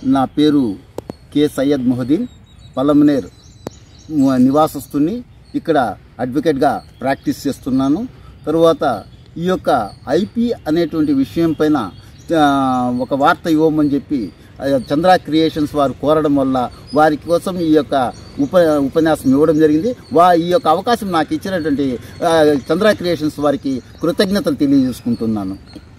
నా పేరు కె సయ్యద్ మొహదీన్ పలమనేర్ ము- నివాసస్తుని ఇక్కడ అడ్వకేట్గా ప్రాక్టీస్ చేస్తున్నాను తరువాత ఈ యొక్క ఐపీ అనేటువంటి విషయం పైన ఆ, ఒక వార్త ఇవ్వమని చెప్పి ఆ, చంద్ర క్రియేషన్స్ వారు కోరడం వల్ల వారి కోసం ఈ యొక్క ఉప ఉపన్యాసం ఇవ్వడం జరిగింది వా ఈ యొక్క అవకాశం నాకు ఇచ్చినటువంటి ఆ, చంద్ర క్రియేషన్స్ వారికి కృతజ్ఞతలు తెలియజేసుకుంటున్నాను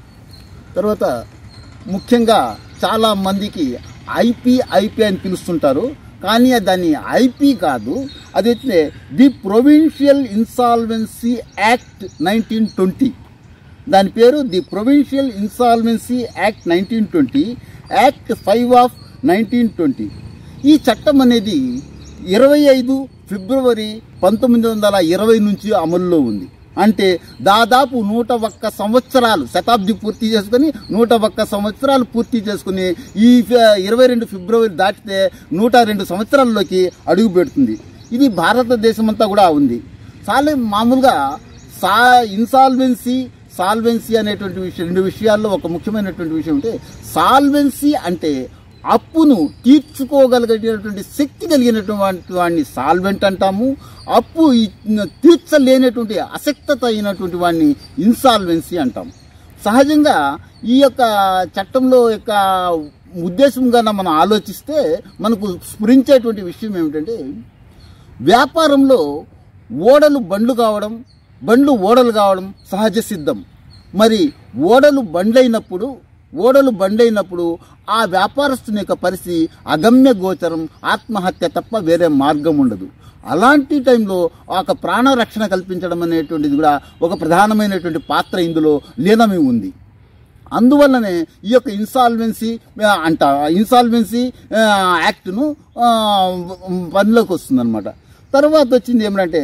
తర్వాత ముఖ్యంగా చాలా మందికి ఐపీ ఐపీ అని పిలుస్తుంటారు కానీ దాన్ని ఐపీ కాదు అదైతే the provincial insolvency act nineteen twenty దాని పేరు the provincial insolvency act nineteen twenty act five of nineteen twenty ఈ చట్టం అనేది ఇరవై ఐదు ఫిబ్రవరి పంతొమ్మిది వందల ఇరవై నుంచి అమల్లో ఉంది అంటే దాదాపు నూట ఒక్క సంవత్సరాలు శతాబ్ది పూర్తి చేసుకుని నూట ఒక్క సంవత్సరాలు పూర్తి చేసుకుని ఈ ఫ- ఇరవై రెండు ఫిబ్రవరి దాటితే నూట రెండు సంవత్సరాల్లోకి అడుగు పెడుతుంది ఇది భారతదేశం అంతా కూడా ఉంది చాలా మామూలుగా సా ఇన్సాల్వెన్సీ సాల్వెన్సీ అనేటువంటి విషయం రెండు విషయాల్లో ఒక ముఖ్యమైనటువంటి విషయం అంటే సాల్వెన్సీ అంటే అప్పును తీర్చుకోగలిగేటటువంటి శక్తి కలిగినటువంటి వాడిని సాల్వెంట్ అంటాము అప్పు ఇ- తీర్చలేనటువంటి అసక్తత అయినటువంటి వాడిని ఇన్సాల్వెన్సీ అంటాం సహజంగా ఈ యొక్క చట్టంలో యొక్క ఉద్దేశంగా మనం ఆలోచిస్తే మనకు స్ఫురించేటువంటి విషయం ఏమిటంటే వ్యాపారంలో ఓడలు బండ్లు కావడం బండ్లు ఓడలు కావడం సహజ సిద్ధం మరి ఓడలు బండ్లైనప్పుడు ఓడలు బండ్లైనప్పుడు ఆ వ్యాపారస్తుని యొక్క పరిస్థితి అగమ్య గోచరం ఆత్మహత్య తప్ప వేరే మార్గం ఉండదు అలాంటి టైంలో ఒక ప్రాణరక్షణ కల్పించడం అనేటువంటిది కూడా ఒక ప్రధానమైనటువంటి పాత్ర ఇందులో లీనమై ఉంది అందువల్లనే ఈ యొక్క ఇన్సాల్వెన్సీ ఆ, అంట ఇన్సాల్వెన్సీ ఆ, యాక్ట్ను ఆ, పనిలోకి వస్తుందన్నమాట తర్వాత వచ్చింది ఏమిటంటే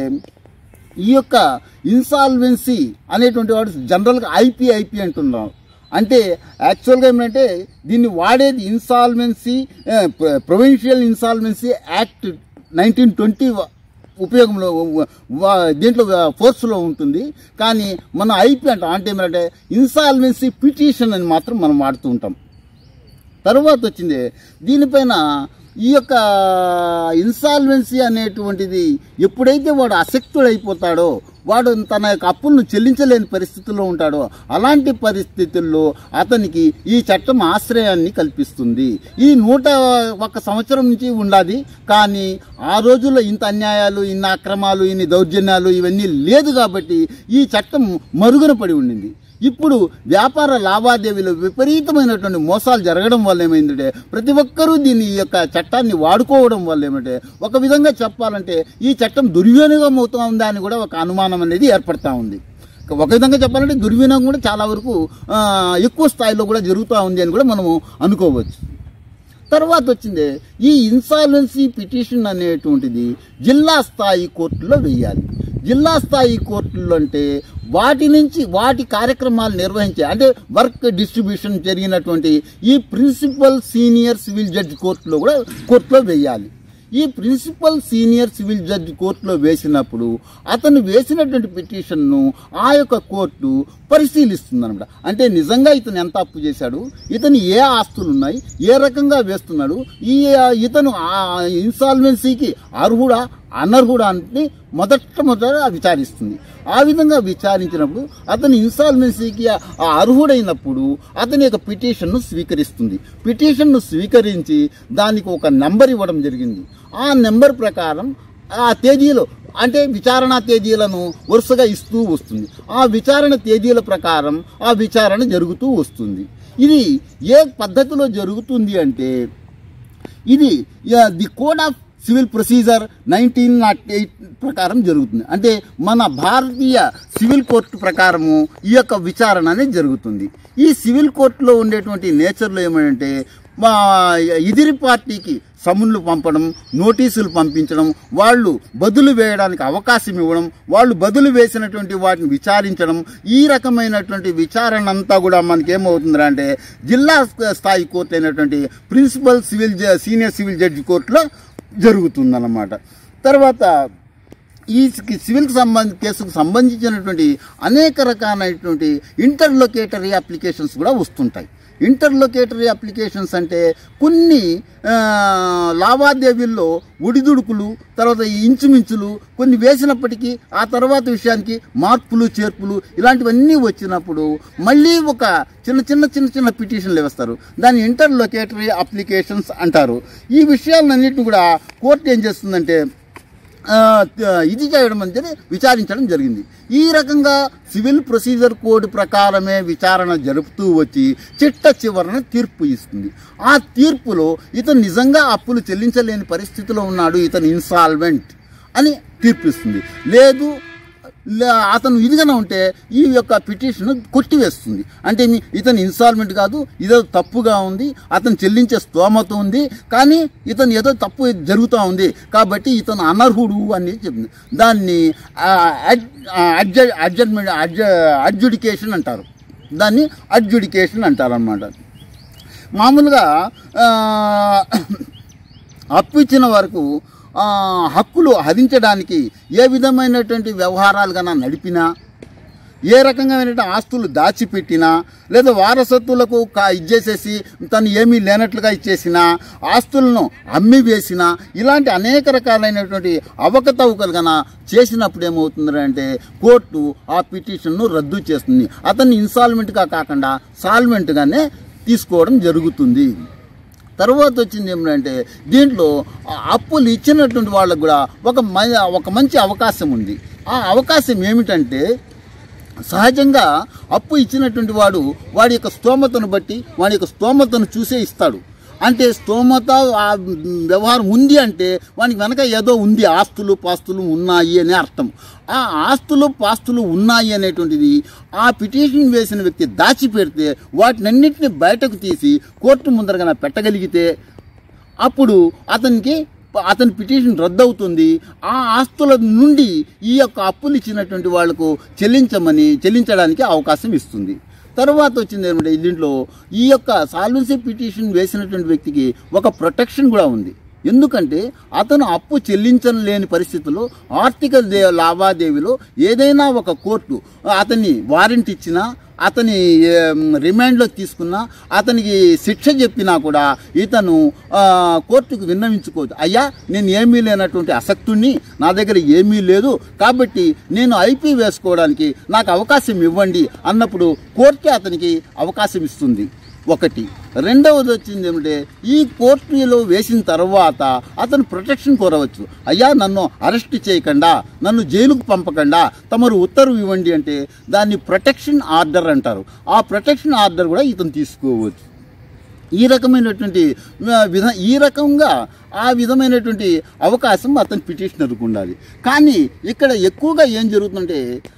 ఈ యొక్క ఇన్సాల్వెన్సీ అనేటువంటి వాడు జనరల్గా ఐపీ ఐపీ అంటున్నాం అంటే యాక్చువల్గా ఏమంటే దీన్ని వాడేది insolvency provincial insolvency act nineteen twenty ఉపయోగంలో వా- దీంట్లో ఫోర్స్లో ఉంటుంది కానీ మనం ఐపీ అంటాం అంటే ఏమంటే ఇన్సాల్వెన్సీ పిటిషన్ అని మాత్రం మనం వాడుతూ ఉంటాం తర్వాత వచ్చింది దీనిపైన ఈ యొక్క ఇన్సాల్వెన్సీ అనేటువంటిది ఎప్పుడైతే వాడు అసక్తుడైపోతాడో వాడు తన యొక్క అప్పులను చెల్లించలేని పరిస్థితుల్లో ఉంటాడో అలాంటి పరిస్థితుల్లో అతనికి ఈ చట్టం ఆశ్రయాన్ని కల్పిస్తుంది ఈ నూట ఒక్క సంవత్సరం నుంచి ఉండాది కానీ ఆ రోజుల్లో ఇంత అన్యాయాలు ఇన్ని అక్రమాలు ఇన్ని దౌర్జన్యాలు ఇవన్నీ లేదు కాబట్టి ఈ చట్టం మరుగున పడి ఉండింది ఇప్పుడు వ్యాపార లావాదేవీలు విపరీతమైనటువంటి మోసాలు జరగడం వల్ల ఏమైందంటే ప్రతి ఒక్కరూ దీన్ని ఈ యొక్క చట్టాన్ని వాడుకోవడం వల్ల ఏమంటే ఒక విధంగా చెప్పాలంటే ఈ చట్టం దుర్వినియోగం అవుతుందా అని కూడా ఒక అనుమానం అనేది ఏర్పడతా ఉంది ఒక విధంగా చెప్పాలంటే దుర్వినియోగం కూడా చాలా వరకు ఆ, ఎక్కువ స్థాయిలో కూడా జరుగుతూ ఉంది అని కూడా మనము అనుకోవచ్చు తర్వాత వచ్చింది ఈ ఇన్సాల్వెన్సీ పిటిషన్ అనేటువంటిది జిల్లా స్థాయి కోర్టులో వెయ్యాలి జిల్లా స్థాయి కోర్టులు అంటే వాటి నుంచి వాటి కార్యక్రమాలు నిర్వహించే అంటే వర్క్ డిస్ట్రిబ్యూషన్ జరిగినటువంటి ఈ ప్రిన్సిపల్ సీనియర్ సివిల్ జడ్జి కోర్టులో కూడా కోర్టులో వెయ్యాలి ఈ ప్రిన్సిపల్ సీనియర్ సివిల్ జడ్జి కోర్టులో వేసినప్పుడు అతను వేసినటువంటి పిటిషన్ను ఆ యొక్క కోర్టు పరిశీలిస్తుందన్నమాట అంటే నిజంగా ఇతను ఎంత అప్పు చేశాడు ఇతను ఏ ఆస్తులు ఉన్నాయి ఏ రకంగా వేస్తున్నాడు ఈ ఇతను ఆ ఇన్సాల్వెన్సీకి అర్హుడా అనర్హుడా అని మొదట మొదట విచారిస్తుంది ఆ విధంగా విచారించినప్పుడు అతను ఇన్సాల్వెన్సీకి ఆ అర్హుడైనప్పుడు అతని యొక్క పిటిషన్ను స్వీకరిస్తుంది పిటిషన్ను స్వీకరించి దానికి ఒక నెంబర్ ఇవ్వడం జరిగింది ఆ నెంబర్ ప్రకారం ఆ తేదీలో అంటే విచారణ తేదీలను వరుసగా ఇస్తూ వస్తుంది ఆ విచారణ తేదీల ప్రకారం ఆ విచారణ జరుగుతూ వస్తుంది ఇది ఏ పద్ధతిలో జరుగుతుంది అంటే ఇది the code of civil procedure nineteen nought eight ప్రకారం జరుగుతుంది అంటే మన భారతీయ సివిల్ కోర్టు ప్రకారము ఈ యొక్క విచారణ అనేది జరుగుతుంది ఈ సివిల్ కోర్టులో ఉండేటువంటి నేచర్లో ఏమంటే మా ఎదిరి పార్టీకి సమున్లు పంపడం నోటీసులు పంపించడం వాళ్ళు బదులు వేయడానికి అవకాశం ఇవ్వడం వాళ్ళు బదులు వేసినటువంటి వాటిని విచారించడం ఈ రకమైనటువంటి విచారణ అంతా కూడా మనకి ఏమవుతుందంటే అంటే జిల్లా స్థాయి కోర్టు అయినటువంటి ప్రిన్సిపల్ సివిల్ జ- సీనియర్ సివిల్ జడ్జి కోర్టులో జరుగుతుందన్నమాట తర్వాత ఈ సివిల్కి సంబంధ కేసుకు సంబంధించినటువంటి అనేక రకాలైనటువంటి ఇంటర్లొకేటరీ అప్లికేషన్స్ కూడా వస్తుంటాయి ఇంటర్లొకేటరీ అప్లికేషన్స్ అంటే కొన్ని ఆ, లావాదేవీల్లో ఒడిదుడుకులు తర్వాత ఈ ఇంచుమించులు కొన్ని వేసినప్పటికీ ఆ తర్వాత విషయానికి మార్పులు చేర్పులు ఇలాంటివన్నీ వచ్చినప్పుడు మళ్ళీ ఒక చిన్న చిన్న చిన్న చిన్న పిటిషన్లు వేస్తారు దాన్ని ఇంటర్లొకేటరీ అప్లికేషన్స్ అంటారు ఈ విషయాలన్నింటినీ కూడా కోర్టు ఏం చేస్తుందంటే ఆ, ఇది చేయడం అనేది విచారించడం జరిగింది ఈ రకంగా సివిల్ ప్రొసీజర్ కోడ్ ప్రకారమే విచారణ జరుపుతూ వచ్చి చిట్ట చివరన తీర్పు ఇస్తుంది ఆ తీర్పులో ఇతను నిజంగా అప్పులు చెల్లించలేని పరిస్థితిలో ఉన్నాడు ఇతను ఇన్సాల్వెంట్ అని తీర్పు ఇస్తుంది లేదు లే- అతను ఇదిగానే ఉంటే ఈ యొక్క పిటిషన్ కొట్టివేస్తుంది అంటే మీ- ఇతను ఇన్స్టాల్మెంట్ కాదు ఇదో తప్పుగా ఉంది అతను చెల్లించే స్తోమత ఉంది కానీ ఇతను ఏదో తప్పు జరుగుతూ ఉంది కాబట్టి ఇతను అనర్హుడు అని చెప్తుంది దాన్ని అడ్జమెంట్ అడ్జుడికేషన్ అంటారు దాన్ని అడ్జుడికేషన్ అంటారు అనమాట మామూలుగా ఆ, అప్పు ఇచ్చిన వరకు ఆ, హక్కులు హరించడానికి ఏ విధమైనటువంటి వ్యవహారాలు కన్నా నడిపినా ఏ రకంగా ఆస్తులు దాచిపెట్టినా లేదా వారసత్వులకు కా ఇచ్చేసేసి తను ఏమీ లేనట్లుగా ఇచ్చేసినా ఆస్తులను అమ్మి వేసినా ఇలాంటి అనేక రకాలైనటువంటి అవకతవకలు కన్నా చేసినప్పుడు ఏమవుతుంది కోర్టు ఆ పిటిషన్ను రద్దు చేస్తుంది అతన్ని ఇన్సాల్మెంట్గా కాకుండా సాల్మెంట్గానే తీసుకోవడం జరుగుతుంది తర్వాత వచ్చింది ఏమిటంటే దీంట్లో ఆ అప్పులు ఇచ్చినటువంటి వాళ్ళకు కూడా ఒక మ- ఒక మంచి అవకాశం ఉంది ఆ అవకాశం ఏమిటంటే సహజంగా అప్పు ఇచ్చినటువంటి వాడు వాడి యొక్క స్తోమతను బట్టి వాడి యొక్క స్తోమతను చూసే ఇస్తాడు అంటే స్తోమత ఆ వ్యవహారం ఉంది అంటే వానికి వెనక ఏదో ఉంది ఆస్తులు పాస్తులు ఉన్నాయి అనే అర్థం ఆ ఆస్తులు పాస్తులు ఉన్నాయి అనేటువంటిది ఆ పిటిషన్ వేసిన వ్యక్తి దాచిపెడితే వాటినన్నింటినీ బయటకు తీసి కోర్టు ముందరగా పెట్టగలిగితే అప్పుడు అతనికి అతని పిటిషన్ రద్దవుతుంది ఆ ఆస్తుల నుండి ఈ యొక్క అప్పులు ఇచ్చినటువంటి వాళ్లకు చెల్లించమని చెల్లించడానికి అవకాశం ఇస్తుంది తర్వాత వచ్చింది ఏమంటే దీంట్లో ఈ యొక్క సాల్వెన్సీ పిటిషన్ వేసినటువంటి వ్యక్తికి ఒక ప్రొటెక్షన్ కూడా ఉంది ఎందుకంటే అతను అప్పు చెల్లించలేని పరిస్థితుల్లో ఆర్థిక దే- లావాదేవీలో ఏదైనా ఒక కోర్టు అతన్ని వారెంట్ ఇచ్చినా అతని ఏం, రిమాండ్లో తీసుకున్నా అతనికి శిక్ష చెప్పినా కూడా ఇతను ఆ, కోర్టుకు విన్నవించుకోవచ్చు అయ్యా నేను ఏమీ లేనటువంటి అసక్తుణ్ణి నా దగ్గర ఏమీ లేదు కాబట్టి నేను ఐపీ వేసుకోవడానికి నాకు అవకాశం ఇవ్వండి అన్నప్పుడు కోర్టే అతనికి అవకాశం ఇస్తుంది ఒకటి రెండవది వచ్చింది ఏమిటంటే ఈ కోర్టులో వేసిన తర్వాత అతను ప్రొటెక్షన్ కోరవచ్చు అయ్యా నన్ను అరెస్ట్ చేయకుండా నన్ను జైలుకు పంపకుండా తమరు ఉత్తర్వు ఇవ్వండి అంటే దాన్ని ప్రొటెక్షన్ ఆర్డర్ అంటారు ఆ ప్రొటెక్షన్ ఆర్డర్ కూడా ఇతను తీసుకోవచ్చు ఈ రకమైనటువంటి ఆ, విధ ఈ రకంగా ఆ విధమైనటువంటి అవకాశం అతని పిటిషనర్కు ఉండాలి కానీ ఇక్కడ ఎక్కువగా ఏం జరుగుతుందంటే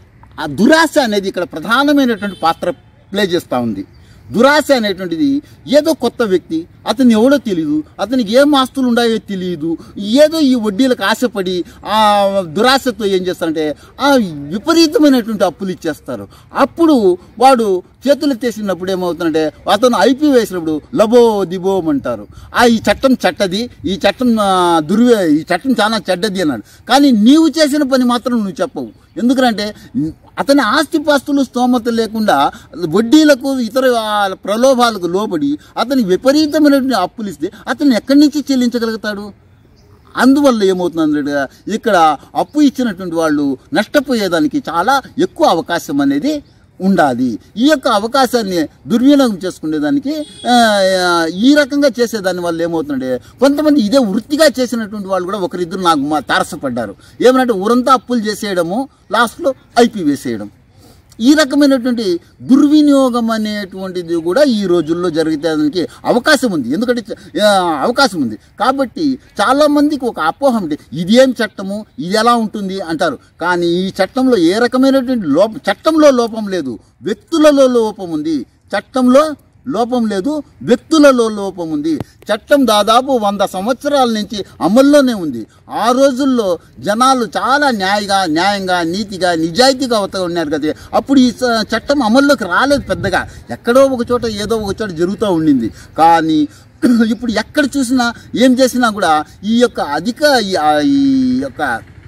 ఆ దురాశ అనేది ఇక్కడ ప్రధానమైనటువంటి పాత్ర ప్లే చేస్తూ ఉంది దురాశ అనేటువంటిది ఏదో కొత్త వ్యక్తి అతను ఎవడో తెలియదు అతనికి ఏం ఆస్తులు ఉన్నాయో తెలియదు ఏదో ఈ వడ్డీలకు ఆశపడి ఆ దురాశతో ఏం చేస్తారంటే ఆ విపరీతమైనటువంటి అప్పులు ఇచ్చేస్తారు అప్పుడు వాడు చేతులు ఎత్తేసినప్పుడు ఏమవుతుందంటే అతను ఐపీ వేసినప్పుడు లబో దిబోం అంటారు ఆ ఈ చట్టం చెడ్డది ఈ చట్టం ఆ, దుర్వే ఈ చట్టం చాలా చెడ్డది అన్నాడు కానీ నీవు చేసిన పని మాత్రం నువ్వు చెప్పవు ఎందుకంటే అతని ఆస్తిపాస్తులు స్తోమత లేకుండా వడ్డీలకు ఇతర ఆ, ప్రలోభాలకు లోబడి అతని విపరీతమైనటువంటి అప్పులు ఇస్తే అతను ఎక్కడి నుంచి చెల్లించగలుగుతాడు అందువల్ల ఏమవుతుందంటే ఇక్కడ అప్పు ఇచ్చినటువంటి వాళ్ళు నష్టపోయేదానికి చాలా ఎక్కువ అవకాశం అనేది ఉండాలి ఈ యొక్క అవకాశాన్ని దుర్వినియోగం చేసుకునేదానికి ఆ, ఆ, ఈ రకంగా చేసేదాని వల్ల ఏమవుతుందంటే కొంతమంది ఇదే వృత్తిగా చేసినటువంటి వాళ్ళు కూడా ఒకరిద్దరు నాకు మా తారసపడ్డారు ఏమనంటే ఊరంతా అప్పులు చేసేయడము లాస్ట్లో ఐపీ వేసేయడం ఈ రకమైనటువంటి దుర్వినియోగం అనేటువంటిది కూడా ఈ రోజుల్లో జరుగుతానికి అవకాశం ఉంది ఎందుకంటే చ- ఆ, అవకాశం ఉంది కాబట్టి చాలా మందికి ఒక అపోహ ఉంది ఇది ఏం చట్టము ఇది ఎలా ఉంటుంది అంటారు కానీ ఈ చట్టంలో ఏ రకమైనటువంటి లోపం చట్టంలో లోపం లేదు వ్యక్తులలో లోపం ఉంది చట్టంలో లోపం లేదు వ్యక్తులలో లోపం ఉంది చట్టం దాదాపు వంద సంవత్సరాల నుంచి అమల్లోనే ఉంది ఆ రోజుల్లో జనాలు చాలా న్యాయగా న్యాయంగా నీతిగా నిజాయితీగా అవుతూ ఉన్నారు కదా అప్పుడు ఈ చ- చట్టం అమల్లోకి రాలేదు పెద్దగా ఎక్కడో ఒక చోట ఏదో ఒక చోట జరుగుతూ ఉండింది కానీ ఇప్పుడు ఎక్కడ చూసినా ఏం చేసినా కూడా ఈ యొక్క అధిక ఈ- ఆ ఈ యొక్క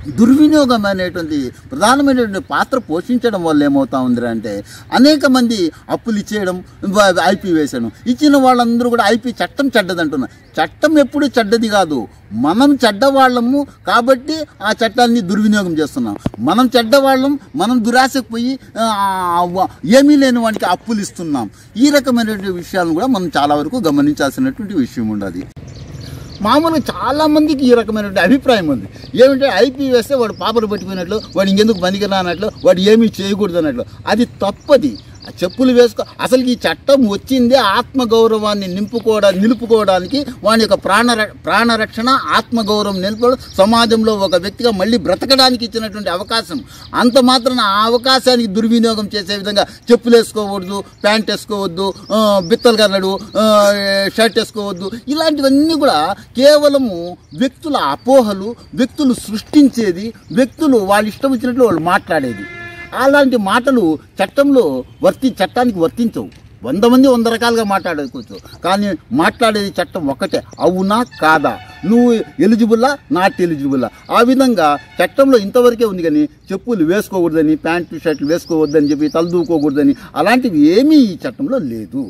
దుర్వినియోగం అనేటువంటి ప్రధానమైనటువంటి పాత్ర పోషించడం వల్ల ఏమవుతా ఉంది అంటే అనేక మంది అప్పులు ఇచ్చేయడం ఐపీ వేసాను ఇచ్చిన వాళ్ళందరూ కూడా ఐపీ చట్టం చెడ్డదంటున్నారు చట్టం ఎప్పుడు చెడ్డది కాదు మనం చెడ్డవాళ్ళము కాబట్టి ఆ చట్టాన్ని దుర్వినియోగం చేస్తున్నాం మనం చెడ్డవాళ్ళం మనం దురాశకు పోయి ఆ, ఆ, ఏమీ లేని వానికి అప్పులు ఇస్తున్నాం ఈ రకమైనటువంటి విషయాలను కూడా మనం చాలా వరకు గమనించాల్సినటువంటి విషయం ఉండదు మామూలుగా చాలా మందికి ఈ రకమైనటువంటి అభిప్రాయం ఉంది ఏమంటే ఐపీ వేస్తే వాడు పాపలు పట్టిపోయినట్లు వాడు ఇంకెందుకు పనికిరానట్లు వాడు ఏమీ చేయకూడదు అన్నట్లు అది తప్పది ఆ చెప్పులు వేసుకో అసలు ఈ చట్టం వచ్చిందే ఆత్మగౌరవాన్ని నింపుకోవడా నిలుపుకోవడానికి వాని యొక్క ప్రాణ ప్రాణరక్షణ ఆత్మగౌరవం నిలుపుకోవడం సమాజంలో ఒక వ్యక్తిగా మళ్ళీ బ్రతకడానికి ఇచ్చినటువంటి అవకాశం అంత మాత్రాన ఆ అవకాశానికి దుర్వినియోగం చేసే విధంగా చెప్పులు వేసుకోకూడదు ప్యాంట్ వేసుకోవద్దు ఆ, బిత్తలు కన్నడు ఆ, షర్ట్ వేసుకోవద్దు ఇలాంటివన్నీ కూడా కేవలము వ్యక్తుల అపోహలు వ్యక్తులు సృష్టించేది వ్యక్తులు వాళ్ళ ఇష్టం వచ్చినట్లు వాళ్ళు మాట్లాడేది అలాంటి మాటలు చట్టంలో వర్తి చట్టానికి వర్తించవు వంద మంది వంద రకాలుగా మాట్లాడుకోవచ్చు కానీ మాట్లాడేది చట్టం ఒక్కటే అవునా కాదా నువ్వు ఎలిజిబుల్లా నాట్ ఎలిజిబుల్లా ఆ విధంగా చట్టంలో ఇంతవరకే ఉంది కానీ చెప్పులు వేసుకోకూడదని ప్యాంటు షర్ట్లు వేసుకోవద్దని చెప్పి తలదూకోకూడదని అలాంటివి ఏమీ ఈ చట్టంలో లేదు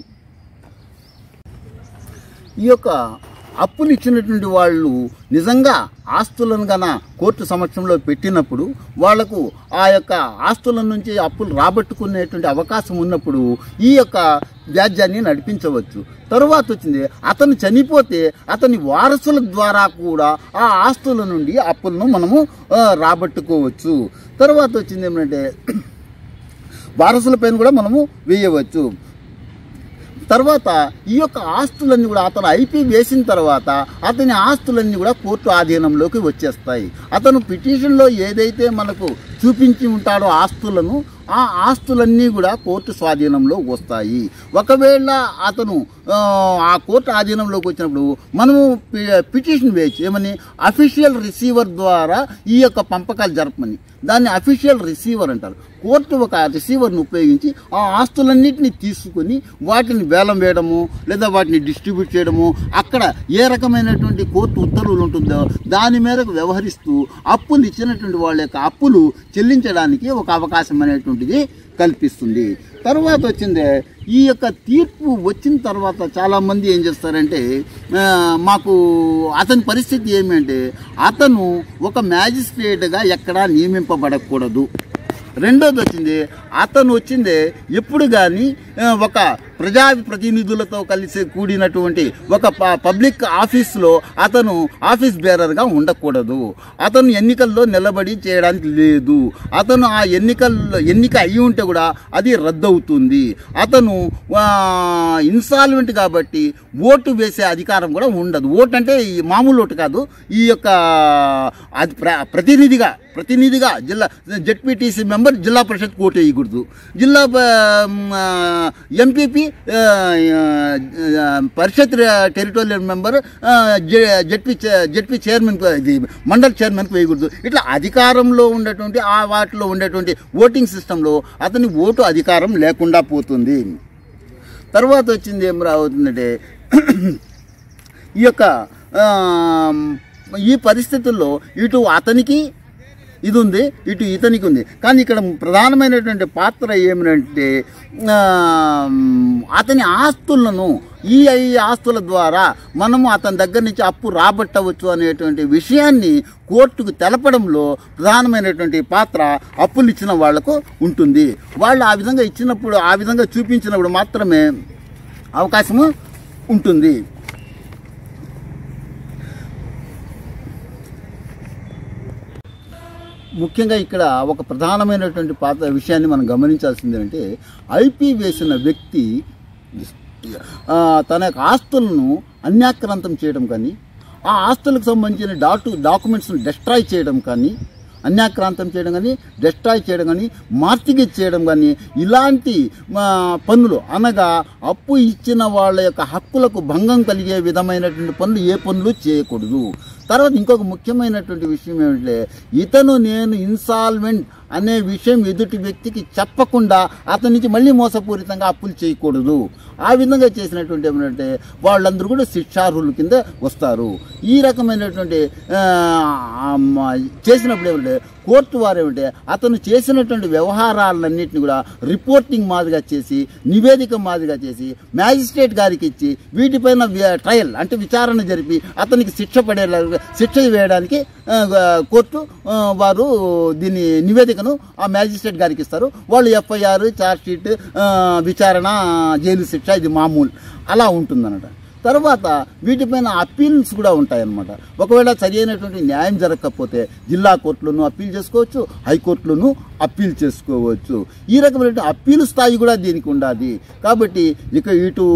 ఈ యొక్క అప్పులు ఇచ్చినటువంటి వాళ్ళు నిజంగా ఆస్తులను గన కోర్టు సమక్షంలో పెట్టినప్పుడు వాళ్లకు ఆ యొక్క ఆస్తుల నుంచి అప్పులు రాబట్టుకునేటువంటి అవకాశం ఉన్నప్పుడు ఈ యొక్క వ్యాజ్యాన్ని నడిపించవచ్చు తరువాత వచ్చింది అతను చనిపోతే అతని వారసుల ద్వారా కూడా ఆ ఆస్తుల నుండి అప్పులను మనము ఆ, రాబట్టుకోవచ్చు తరువాత వచ్చింది ఏమంటే వారసుల పైన కూడా మనము వేయవచ్చు తర్వాత ఈ యొక్క ఆస్తులన్నీ కూడా అతను ఐపీ వేసిన తర్వాత అతని ఆస్తులన్నీ కూడా కోర్టు ఆధీనంలోకి వచ్చేస్తాయి అతను పిటిషన్లో ఏదైతే మనకు చూపించి ఉంటాడో ఆస్తులను ఆ ఆస్తులన్నీ కూడా కోర్టు స్వాధీనంలో వస్తాయి ఒకవేళ అతను ఆ, ఆ కోర్టు ఆధీనంలోకి వచ్చినప్పుడు మనము పి- పిటిషన్ వేయచ్చు ఏమని అఫీషియల్ రిసీవర్ ద్వారా ఈ యొక్క పంపకాలు జరపమని దాన్ని అఫీషియల్ రిసీవర్ అంటారు కోర్టు ఒక రిసీవర్ని ఉపయోగించి ఆ ఆస్తులన్నింటినీ తీసుకుని వాటిని వేలం వేయడము లేదా వాటిని డిస్ట్రిబ్యూట్ చేయడము అక్కడ ఏ రకమైనటువంటి కోర్టు ఉత్తర్వులు ఉంటుందో దాని మేరకు వ్యవహరిస్తూ అప్పులు ఇచ్చినటువంటి వాళ్ళ యొక్క అప్పులు చెల్లించడానికి ఒక అవకాశం అనేటువంటిది కల్పిస్తుంది తర్వాత వచ్చిందే ఈ యొక్క తీర్పు వచ్చిన తర్వాత చాలామంది ఏం చేస్తారంటే ఆ, మాకు అతని పరిస్థితి ఏమంటే అతను ఒక మ్యాజిస్ట్రేట్గా ఎక్కడా నియమింపబడకూడదు రెండోది వచ్చింది అతను వచ్చిందే ఎప్పుడు కానీ ఒక ప్రజా ప్రతినిధులతో కలిసి కూడినటువంటి ఒక ప- పబ్లిక్ ఆఫీస్లో అతను ఆఫీస్ బేరర్గా ఉండకూడదు అతను ఎన్నికల్లో నిలబడి చేయడానికి లేదు అతను ఆ ఎన్నికల్లో ఎన్నిక అయ్యి ఉంటే కూడా అది రద్దవుతుంది అతను ఇన్సాల్వెంట్ కాబట్టి ఓటు వేసే అధికారం కూడా ఉండదు ఓటు అంటే ఈ మామూలు ఓటు కాదు ఈ యొక్క అది ప్ర ప్రతినిధిగా ప్రతినిధిగా జిల్లా జెడ్పీటీసీ మెంబర్ జిల్లా పరిషత్ ఓటు వేయకూడదు జిల్లా MPP parishad territorial member ZP ZP chairman ఇది మండల్ చైర్మన్కి వేయకూడదు ఇట్లా అధికారంలో ఉండేటువంటి ఆ వాటిలో ఉండేటువంటి ఓటింగ్ సిస్టంలో అతని ఓటు అధికారం లేకుండా పోతుంది తర్వాత వచ్చింది ఏం రావుతుందంటే ఈ యొక్క ఆ, ఈ పరిస్థితుల్లో ఇటు అతనికి ఇది ఉంది ఇటు ఇతనికి ఉంది కానీ ఇక్కడ ప్రధానమైనటువంటి పాత్ర ఏమిటంటే ఆ, అతని ఆస్తులను ఈ ఈ ఆస్తుల ద్వారా మనము అతని దగ్గర నుంచి అప్పు రాబట్టవచ్చు అనేటువంటి విషయాన్ని కోర్టుకు తెలపడంలో ప్రధానమైనటువంటి పాత్ర అప్పులు ఇచ్చిన వాళ్లకు ఉంటుంది వాళ్ళు ఆ విధంగా ఇచ్చినప్పుడు ఆ విధంగా చూపించినప్పుడు మాత్రమే అవకాశము ఉంటుంది ముఖ్యంగా ఇక్కడ ఒక ప్రధానమైనటువంటి పాత్ర విషయాన్ని మనం గమనించాల్సింది ఏంటంటే ఐపీ వేసిన వ్యక్తి ఆ, తన యొక్క ఆస్తులను అన్యాక్రాంతం చేయడం కానీ ఆ ఆస్తులకు సంబంధించిన డాటు డాక్యుమెంట్స్ను డిస్ట్రాయ్ చేయడం కానీ అన్యాక్రాంతం చేయడం కానీ డిస్ట్రాయ్ చేయడం కానీ మార్టిగేజ్ చేయడం కానీ ఇలాంటి ఆ, పనులు అనగా అప్పు ఇచ్చిన వాళ్ళ యొక్క హక్కులకు భంగం కలిగే విధమైనటువంటి పనులు ఏ పనులు చేయకూడదు తర్వాత ఇంకొక ముఖ్యమైనటువంటి విషయం ఏమిటంటే ఇతను నేను ఇన్సాల్వెంట్ అనే విషయం ఎదుటి వ్యక్తికి చెప్పకుండా అతని నుంచి మళ్ళీ మోసపూరితంగా అప్పులు చేయకూడదు ఆ విధంగా చేసినటువంటి ఏమంటే వాళ్ళందరూ కూడా శిక్షార్హుల కింద వస్తారు ఈ రకమైనటువంటి ఆ, ఆ, మ- చేసినప్పుడు ఏమంటే కోర్టు వారు ఏమంటే అతను చేసినటువంటి వ్యవహారాలన్నింటినీ కూడా రిపోర్టింగ్ మాదిరిగా చేసి నివేదిక మాదిరిగా చేసి మ్యాజిస్ట్రేట్ గారికి ఇచ్చి వీటిపైన వి- ట్రయల్ అంటే విచారణ జరిపి అతనికి శిక్ష పడేలాగా శిక్ష వేయడానికి ఆ, కోర్టు ఆ, వారు దీని నివేదికను ఆ మ్యాజిస్ట్రేట్ గారికి ఇస్తారు వాళ్ళు ఎఫ్ఐఆర్ ఛార్జ్ షీట్ ఆ, విచారణ జైలు శిక్ష ఇది మామూలు అలా ఉంటుందన్నమాట తర్వాత వీటిపైన అప్పీల్స్ కూడా ఉంటాయన్నమాట ఒకవేళ సరి అయినటువంటి న్యాయం జరగకపోతే జిల్లా కోర్టులోనూ అప్పీల్ చేసుకోవచ్చు హైకోర్టులోనూ అప్పీల్ చేసుకోవచ్చు ఈ రకమైనటువంటి అప్పీల్ స్థాయి కూడా దీనికి ఉండాలి కాబట్టి ఇక ఇటు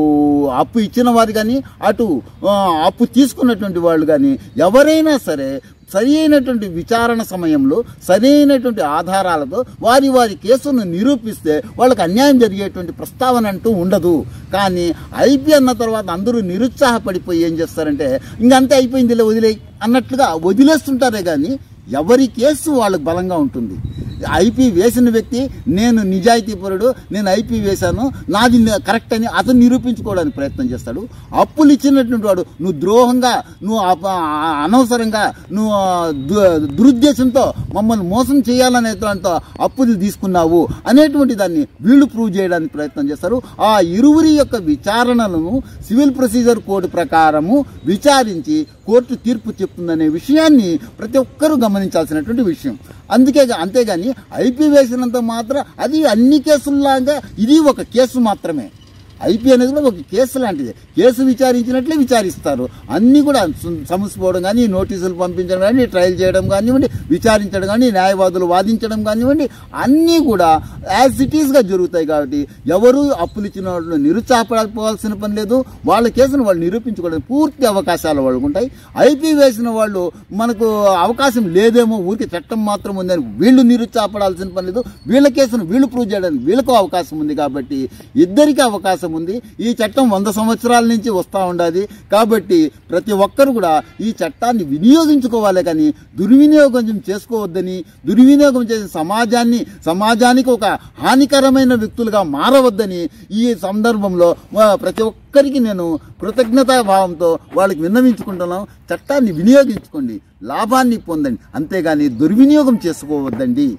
అప్పు ఇచ్చిన వారు కానీ అటు ఆ, అప్పు తీసుకున్నటువంటి వాళ్ళు కానీ ఎవరైనా సరే సరి అయినటువంటి విచారణ సమయంలో సరి అయినటువంటి ఆధారాలతో వారి వారి కేసును నిరూపిస్తే వాళ్ళకి అన్యాయం జరిగేటువంటి ప్రస్తావన అంటూ ఉండదు కానీ ఐపీ అన్న తర్వాత అందరూ నిరుత్సాహపడిపోయి ఏం చేస్తారంటే ఇంకంతే అయిపోయిందిలే వదిలేయి అన్నట్లుగా వదిలేస్తుంటారే కానీ ఎవరి కేసు వాళ్ళకి బలంగా ఉంటుంది ఐపీ వేసిన వ్యక్తి నేను నిజాయితీపరుడు నేను ఐపీ వేశాను నాది న- కరెక్ట్ అని అతను నిరూపించుకోవడానికి ప్రయత్నం చేస్తాడు అప్పులు ఇచ్చినటువంటి వాడు నువ్వు ద్రోహంగా నువ్వు అప- ఆ- అనవసరంగా నువ్వు ఆ, దు- దురుద్దేశంతో మమ్మల్ని మోసం చేయాలనే దాంతో అప్పులు తీసుకున్నావు అనేటువంటి దాన్ని వీళ్ళు ప్రూవ్ చేయడానికి ప్రయత్నం చేస్తారు ఆ ఇరువురి యొక్క విచారణలను సివిల్ ప్రొసీజర్ కోడ్ ప్రకారము విచారించి కోర్టు తీర్పు చెప్తుందనే విషయాన్ని ప్రతి ఒక్కరూ గమనించాల్సినటువంటి విషయం అందుకే అంతేగాని ఐపీ వేసినంత మాత్రం అది అన్ని కేసుల్లాగా ఇది ఒక కేసు మాత్రమే ఐపీ అనేది కూడా ఒక కేసు లాంటిది కేసు విచారించినట్లే విచారిస్తారు అన్నీ కూడా సం- సమసిపోవడం కానీ నోటీసులు పంపించడం కానీ ట్రయల్ చేయడం కానివ్వండి విచారించడం కానీ న్యాయవాదులు వాదించడం కానివ్వండి అన్నీ కూడా యాజ్ ఇట్ ఈస్గా జరుగుతాయి కాబట్టి ఎవరు అప్పులు ఇచ్చిన వాళ్ళు నిరుత్సాహపడిపోవాల్సిన పని లేదు వాళ్ళ కేసును వాళ్ళు నిరూపించుకోవడానికి పూర్తి అవకాశాలు వాళ్ళకు ఉంటాయి ఐపీ వేసిన వాళ్ళు మనకు అవకాశం లేదేమో ఊరికి చట్టం మాత్రం ఉందని వీళ్ళు నిరుత్సాహపడాల్సిన పని లేదు వీళ్ళ కేసును వీళ్ళు ప్రూవ్ చేయడానికి వీళ్ళకు అవకాశం ఉంది కాబట్టి ఇద్దరికి అవకాశం ఉంది ఈ చట్టం వంద సంవత్సరాల నుంచి వస్తూ ఉండాలి కాబట్టి ప్రతి ఒక్కరు కూడా ఈ చట్టాన్ని వినియోగించుకోవాలి కానీ దుర్వినియోగం చేసుకోవద్దని దుర్వినియోగం చేసే సమాజాన్ని సమాజానికి ఒక హానికరమైన వ్యక్తులుగా మారవద్దని ఈ సందర్భంలో ఆ, ప్రతి ఒక్కరికి నేను కృతజ్ఞతా భావంతో వాళ్ళకి విన్నవించుకుంటున్నాం చట్టాన్ని వినియోగించుకోండి లాభాన్ని పొందండి అంతేగాని దుర్వినియోగం చేసుకోవద్దండి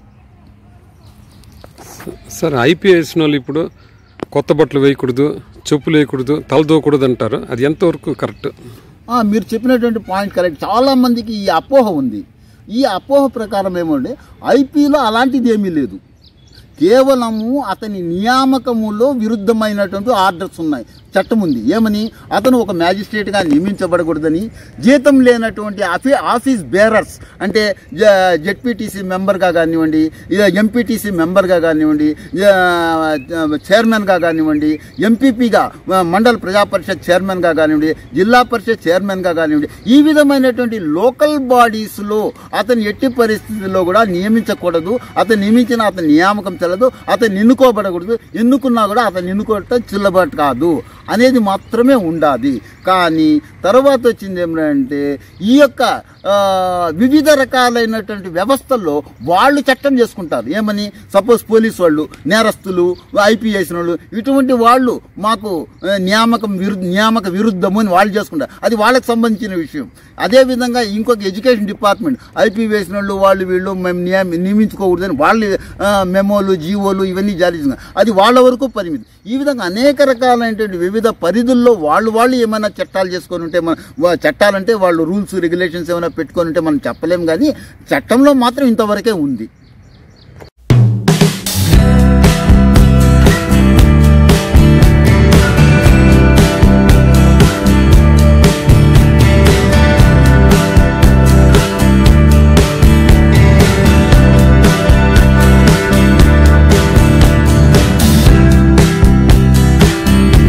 సార్ ఐపీ వేసిన వాళ్ళు ఇప్పుడు కొత్త బట్టలు వేయకూడదు చెప్పులు వేయకూడదు తలదోకూడదు అంటారు అది ఎంతవరకు కరెక్ట్ ఆ, మీరు చెప్పినటువంటి పాయింట్ కరెక్ట్ చాలా మందికి ఈ అపోహ ఉంది ఈ అపోహ ప్రకారం ఏమంటే ఐపీలో అలాంటిది ఏమీ లేదు కేవలము అతని నియామకములో విరుద్ధమైనటువంటి ఆర్డర్స్ ఉన్నాయి చట్టం ఉంది ఏమని అతను ఒక మ్యాజిస్ట్రేట్గా నియమించబడకూడదని జీతం లేనటువంటి ఆఫీ ఆఫీస్ బేరర్స్ అంటే జెడ్పీటీసీ మెంబర్గా కానివ్వండి ఎంపీటీసీ మెంబర్గా కానివ్వండి చైర్మన్గా కానివ్వండి ఎంపీపీగా మండల ప్రజా పరిషత్ చైర్మన్గా కానివ్వండి జిల్లా పరిషత్ చైర్మన్గా కానివ్వండి ఈ విధమైనటువంటి లోకల్ బాడీస్లో అతను ఎట్టి పరిస్థితుల్లో కూడా నియమించకూడదు అతను నియమించిన అతని నియామకం చెల్లదు అతను ఎన్నుకోబడకూడదు ఎన్నుకున్నా కూడా అతను ఎన్నుకోవటం చిల్లబట్ కాదు అనేది మాత్రమే ఉండాలి కానీ తర్వాత వచ్చింది ఏమిటంటే ఈ యొక్క ఆ, వివిధ రకాలైనటువంటి వ్యవస్థల్లో వాళ్ళు చట్టం చేసుకుంటారు ఏమని సపోజ్ పోలీస్ వాళ్ళు నేరస్తులు ఐపీ చేసిన వాళ్ళు ఇటువంటి వాళ్ళు మాకు ఆ, నియామకం విరు నియామక విరుద్ధము అని వాళ్ళు చేసుకుంటారు అది వాళ్ళకి సంబంధించిన విషయం అదేవిధంగా ఇంకొక ఎడ్యుకేషన్ డిపార్ట్మెంట్ ఐపీ వేసిన వాళ్ళు వాళ్ళు వీళ్ళు మేము నియమి నియమించుకోకూడదని వాళ్ళు ఆ, మెమోలు జీవోలు ఇవన్నీ జారీ చేస్తున్నారు అది వాళ్ళ వరకు పరిమితి ఈ విధంగా అనేక రకాలైనటువంటి వివిధ పరిధుల్లో వాళ్ళు వాళ్ళు ఏమైనా చట్టాలు చేసుకొని ఉంటే మన వా- చట్టాలంటే వాళ్ళు రూల్స్ రెగ్యులేషన్స్ ఏమైనా పెట్టుకొని ఉంటే మనం చెప్పలేం కానీ చట్టంలో మాత్రం ఇంతవరకే ఉంది